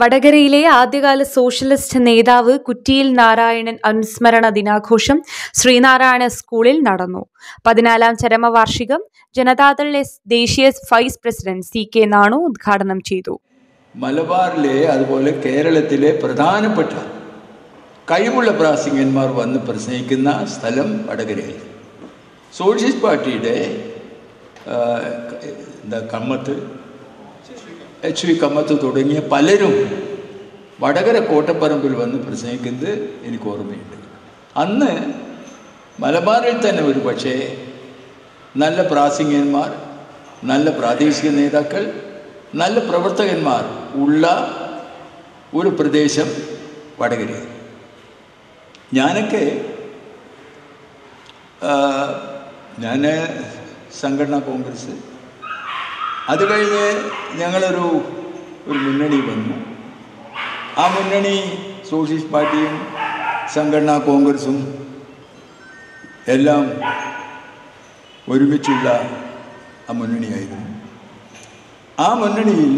വടകരയിലെ ആദ്യകാല സോഷ്യലിസ്റ്റ് നേതാവ് കുറ്റിയിൽ നാരായണൻ അനുസ്മരണ ദിനാഘോഷം ശ്രീനാരായണ സ്കൂളിൽ നടന്നു പതിനാലാം ചരമവാർഷികം ജനതാദൾ എസ് ദേശീയ vice president C K Nanu ഉദ്ഘാടനം ചെയ്തു മലബാറിലെ അതുപോലെ കേരളത്തിലെ പ്രധാനപ്പെട്ട കഴിവുള്ള പ്രാസംഗികന്മാർ വന്ന് പ്രസംഗിക്കുന്ന സ്ഥലം വടകരയായിരുന്നു സോഷ്യലിസ്റ്റ് പാർട്ടിയുടെ ആ, എന്താ കമ്മത്ത് എച്ച് വി കമ്മത്ത് തുടങ്ങിയ പലരും വടകര കോട്ടപ്പറമ്പിൽ വന്ന് പ്രസംഗിക്കുന്നത് എനിക്ക് ഓർമ്മയുണ്ട് അന്ന് മലബാറിൽ തന്നെ ഒരു പക്ഷേ നല്ല പ്രാസംഗികന്മാർ നല്ല പ്രാദേശിക നേതാക്കൾ നല്ല പ്രവർത്തകന്മാർ ഉള്ള ഒരു പ്രദേശം വടകര ഞാനൊക്കെ ഞാൻ സംഘടനാ കോൺഗ്രസ് അത് കഴിഞ്ഞ് ഞങ്ങളൊരു ഒരു മുന്നണി വന്നു ആ മുന്നണി സോഷ്യലിസ്റ്റ് പാർട്ടിയും സംഘടനാ കോൺഗ്രസും എല്ലാം ഒരുമിച്ചുള്ള ആ മുന്നണിയായിരുന്നു ആ മുന്നണിയിൽ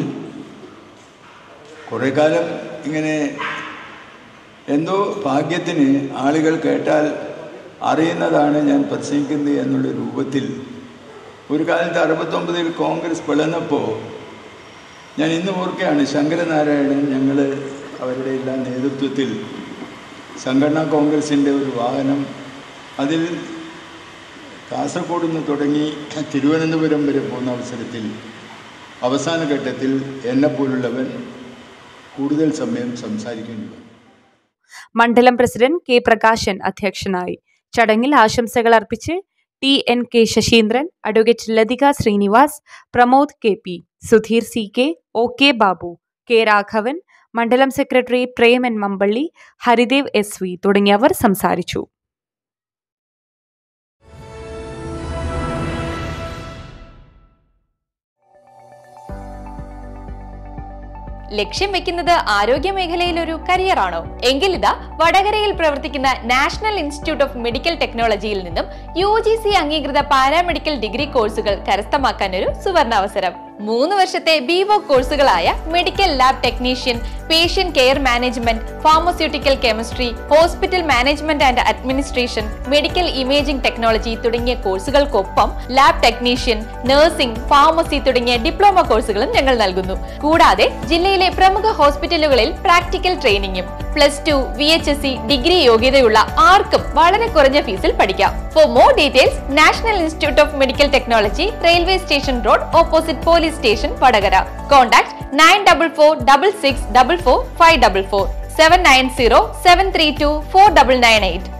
കുറേ കാലം ഇങ്ങനെ എന്തോ ഭാഗ്യത്തിന് ആളുകൾ കേട്ടാൽ അറിയുന്നതാണ് ഞാൻ പ്രസംഗിക്കുന്നത് എന്നുള്ള രൂപത്തിൽ ഒരു കാലത്ത് അറുപത്തൊമ്പതിൽ കോൺഗ്രസ് പിളർന്നപ്പോൾ ഞാൻ ഇന്ന് ഓർക്കുകയാണ് ശങ്കരനാരായണൻ ഞങ്ങൾ അവരുടെ എല്ലാ നേതൃത്വത്തിൽ സംഘടനാ കോൺഗ്രസിൻ്റെ ഒരു വാഹനം അതിൽ കാസർഗോഡ് നിന്ന് തുടങ്ങി തിരുവനന്തപുരം വരെ പോകുന്ന അവസരത്തിൽ അവസാന ഘട്ടത്തിൽ എന്നെപ്പോലുള്ളവൻ കൂടുതൽ സമയം സംസാരിക്കേണ്ടി വന്നു മണ്ഡലം പ്രസിഡന്റ് കെ പ്രകാശൻ അധ്യക്ഷനായി ചടങ്ങിൽ ആശംസകൾ അർപ്പിച്ച് T N K Saseendran advocate Lathika Srinivas Pramod K P Sudheer C K O K Babu K Raghavan മണ്ഡലം secretary Preman Mampally Haridev S V തുടങ്ങിയവർ സംസാരിച്ചു ലക്ഷ്യം വെക്കുന്നത് ആരോഗ്യ മേഖലയിൽ ഒരു കരിയറാണോ എങ്കിൽ ഇതാ വടകരയിൽ പ്രവർത്തിക്കുന്ന നാഷണൽ ഇൻസ്റ്റിറ്റ്യൂട്ട് ഓഫ് മെഡിക്കൽ ടെക്നോളജിയിൽ നിന്നും യു ജി സി അംഗീകൃത പാരാമെഡിക്കൽ ഡിഗ്രി കോഴ്സുകൾ കരസ്ഥമാക്കാൻ ഒരു സുവർണാവസരം മൂന്ന് വർഷത്തെ ബിവോ കോഴ്സുകളായ medical lab technician patient care management pharmaceutical chemistry hospital management and administration medical imaging technology തുടങ്ങിയ കോഴ്സുകൾക്കൊപ്പം ലാബ് ടെക്നീഷ്യൻ നഴ്സിംഗ് ഫാർമസി തുടങ്ങിയ ഡിപ്ലോമ കോഴ്സുകളും ഞങ്ങൾ നൽകുന്നു കൂടാതെ ജില്ലയിലെ പ്രമുഖ ഹോസ്പിറ്റലുകളിൽ പ്രാക്ടിക്കൽ ട്രെയിനിങ്ങും plus two V H S C degree യോഗ്യതയുള്ള ആർക്കും വളരെ കുറഞ്ഞ ഫീസിൽ പഠിക്കാം for more details National Institute of medical technology railway station road opposite police station Vadakara contact nine double four double six double four five double four seven nine zero seven three two four double nine eight